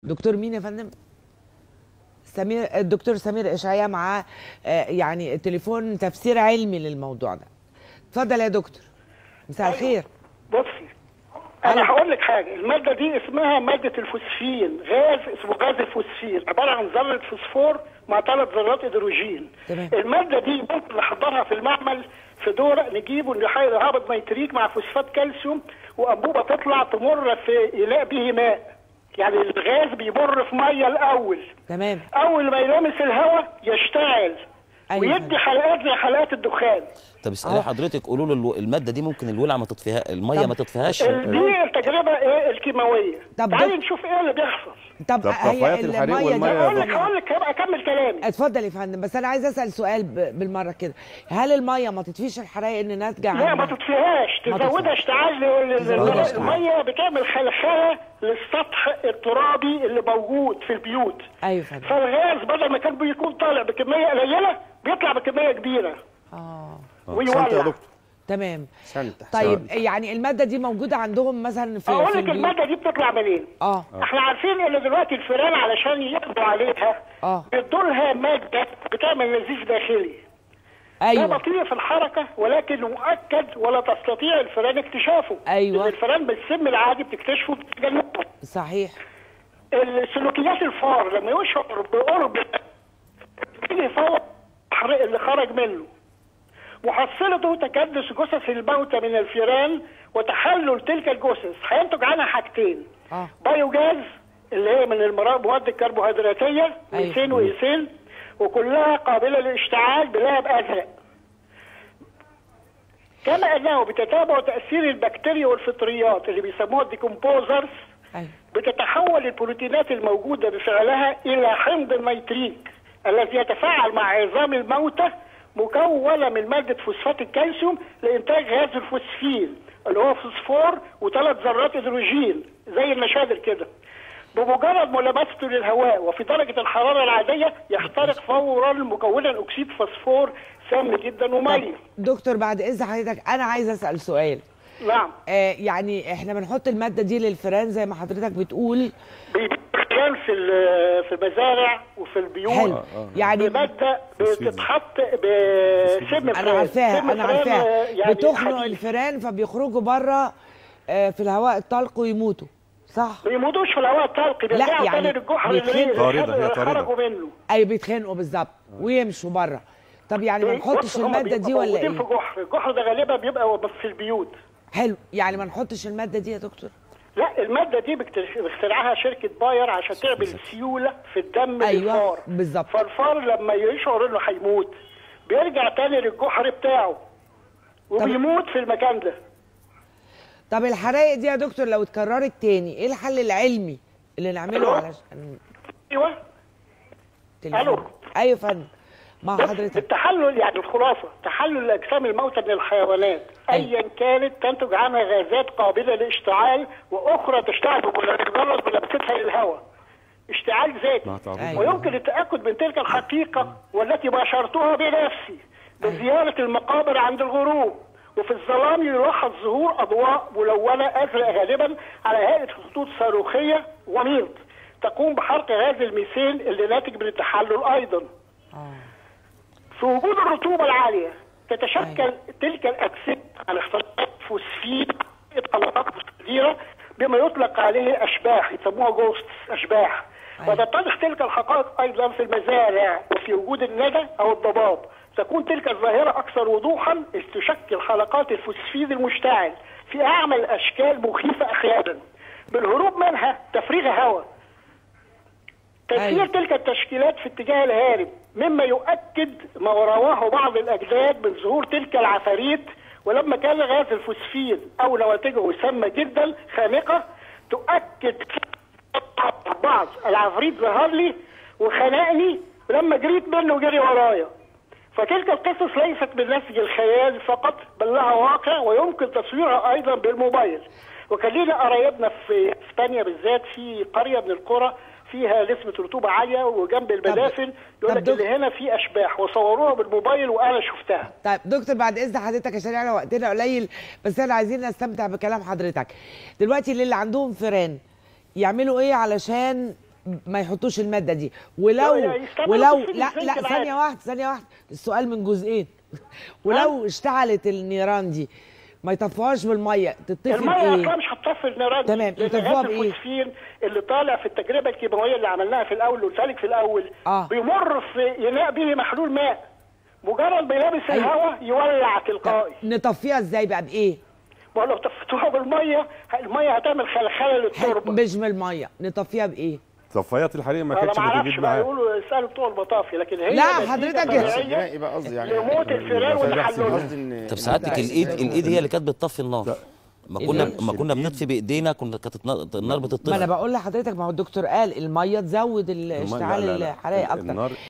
دكتور مين يا فندم سمير الدكتور سمير اشعياء معاه آه، يعني تليفون تفسير علمي للموضوع ده اتفضل يا دكتور مساء الخير بصي انا هقول لك حاجه الماده دي اسمها ماده الفوسفين غاز اسمه غاز الفوسفين عباره عن ذره فوسفور مع ثلاث ذرات هيدروجين تمام. الماده دي ممكن نحضرها في المعمل في دورق نجيبه نحيل هابط نيتريك مع فوسفات كالسيوم وانبوبه تطلع تمر في اناء به ماء يعني الغاز بيمر في ميه الاول تمام اول ما يلامس الهواء يشتعل أيوة. ويدي حلقات زي حلقات الدخان طب اسالي آه. حضرتك قولوا له الو- الماده دي ممكن الولعه ما تطفيها الميه طب ما تطفيهاش دي التجربه ايه الكيماويه طب تعالي ده- نشوف ايه اللي بيحصل طب, طب هي طفايات الحريق المية دي- والمية هقول لك طبعاً. هقول لك هبقى اكمل كلامي اتفضل يا فندم بس انا عايز اسال سؤال ب- بالمره كده هل الميه ما تطفيش الحرائق اللي ناتجه لا عنها ما تطفيهاش ما تزودها تطفيهاش. اشتعال لل- تزودها لل- اشتعال. الميه بتعمل خلخله للسطح الترابي اللي موجود في البيوت ايوه يا فندم فالغاز بدل ما كان بيكون طالع بكميه قليله بيطلع بكميه كبيره اه ويولع. احسنت يا دكتور تمام احسنت طيب أحسنت. يعني الماده دي موجوده عندهم مثلا في اقول في لك البيوت؟ الماده دي بتطلع منين اه احنا عارفين ان دلوقتي الفئران علشان يقضوا عليها اه بيدوا لها ماده بتعمل نزيف داخلي ده ايوه بطيء في الحركة ولكن مؤكد ولا تستطيع الفئران اكتشافه أيوة. لأن الفئران بالسم العادي بتكتشفه بتتجنبه صحيح السلوكيات الفار لما يشعر بقرب تيجي فوق الحريق اللي خرج منه محصلته تكدس جثث الموتى من الفيران وتحلل تلك الجثث هينتج عنها حاجتين اه بايوجاز اللي هي من المرا- المواد الكربوهيدراتيه أيوة. ميثين وايثين وكلها قابله للاشتعال بلهب ازرق كما انه بتتابع تاثير البكتيريا والفطريات اللي بيسموها الديكومبوزرز ايوه بتتحول البروتينات الموجودة بفعلها إلى حمض النيتريك الذي يتفاعل مع عظام الموتى مكونة من مادة فوسفات الكالسيوم لإنتاج غاز الفوسفين اللي هو فوسفور وثلاث ذرات هيدروجين زي النشادر كده بمجرد ملامسته للهواء وفي درجة الحرارة العادية يحترق فورا مكونا أكسيد فوسفور سام جدا طب ومية دكتور بعد اذن حضرتك انا عايز اسال سؤال نعم آه يعني احنا بنحط الماده دي للفئران زي ما حضرتك بتقول بيبقى في ال- في المزارع وفي البيوت حلو يعني بمادة بتتحط بسم انا فران عارفاها سم انا فران، عارفاها آه، يعني بتخنق حديد. الفئران فبيخرجوا بره آه في الهواء الطلق ويموتوا صح ما يموتوش في الهواء الطلقي بيرجعوا يعني تاني للجحر اللي بيتخنقوا. طاردة، هي اللي طاردة. خرجوا منه اي بيتخانقوا بالظبط ويمشوا بره طب يعني ما نحطش بص، هما الماده دي بيبقوا ولا موجودين في ايه جحر الجحر ده غالبا بيبقى بس في البيوت حلو يعني ما نحطش الماده دي يا دكتور لا المادة دي بكت- بيخترعها شركة باير عشان تعمل سيولة في الدم أيوة، للفار بالظبط. فالفار لما يشعر انه هيموت بيرجع تاني للجحر بتاعه وبيموت في المكان ده طب الحرائق دي يا دكتور لو اتكررت تاني ايه الحل العلمي اللي نعمله ألو؟ علشان ايوه تليفون؟ ألو؟ ايوه يا فندم مع حضرتك التحلل يعني الخلاصه تحلل الاجسام الموتى من الحيوانات أيوة. ايا كانت تنتج عنها غازات قابله للاشتعال واخرى تشتعل بمجرد ملامستها للهواء اشتعال ذاتي مع تعرض أيوة. ويمكن التاكد من تلك الحقيقه والتي باشرتها بنفسي بزياره المقابر عند الغروب وفي الظلام يلاحظ ظهور اضواء ملونه ازرق غالبا على هيئه خطوط صاروخيه وميض تقوم بحرق غاز الميثين اللي ناتج من التحلل ايضا اه في وجود الرطوبة العالية تتشكل تلك الأجسام على اختلاط فوسفين طلقات كثيرة بما يطلق عليه أشباح يسموها جوست أشباح أيوة. وتتضح تلك الحقائق أيضا في المزارع وفي وجود الندى أو الضباب تكون تلك الظاهرة أكثر وضوحا إذ تشكل حلقات الفوسفيد المشتعل في أعمى أشكال مخيفة أحيانا بالهروب منها تفريغ هواء تسيير أيوة. تلك التشكيلات في اتجاه الهارب مما يؤكد ما رواه بعض الاجداد من ظهور تلك العفاريت ولما كان غاز الفوسفين او نواتجه سامه جدا خانقه تؤكد بعض العفريت ظهر لي وخنقني ولما جريت منه جري ورايا فتلك القصص ليست من نسج الخيال فقط بل لها واقع ويمكن تصويرها ايضا بالموبايل وكان لينا قرايبنا في اسبانيا بالذات في قريه من القرى فيها نسبه رطوبه عاليه وجنب المدافن يقول طب لك دك- اللي هنا في اشباح وصوروها بالموبايل وانا شفتها طيب دكتور بعد اذن حضرتك عشان احنا وقتنا قليل بس احنا عايزين نستمتع بكلام حضرتك دلوقتي اللي عندهم فيران يعملوا ايه علشان ما يحطوش الماده دي ولو لا، يستعملوا ولو فوسفين لا الزنك لا العادي. ثانيه واحده ثانيه واحده السؤال من جزئين ولو اشتعلت النيران دي ما يطفوهاش بالميه تطفي الميه بايه اصلا مش هتطفي النيران تمام، لأن يطفوها غاز بإيه؟ الفوسفين اللي طالع في التجربه الكيماويه اللي عملناها في الاول وقلت لك في الاول آه. بيمر في يناء به محلول ماء مجرد ما يلامس أيوة. الهواء يولع طب تلقائي نطفيها ازاي بقى بايه ما هو لو طفتوها بالميه الميه هتعمل خلخله للتربه مش من الميه نطفيها بايه طفايات الحريق ما انا كانتش ما اعرفش بتجيب بقى معاه يقولوا اسالوا بتوع المطافي لكن هي لا، نتيجة حضرتك طبيعية يعني يبقى قصدي يعني لموت الفئران والتحلل قصدي ان طب سعادتك الايد الايد هي اللي كانت بتطفي النار ما كنا الإيد. ما كنا بنطفي بايدينا كنا كانت النار- النار ما انا بتطفي بقول لحضرتك ما هو الدكتور قال الميه تزود ال- المية- اشتعال لا، لا، لا. الحرائق اكتر النار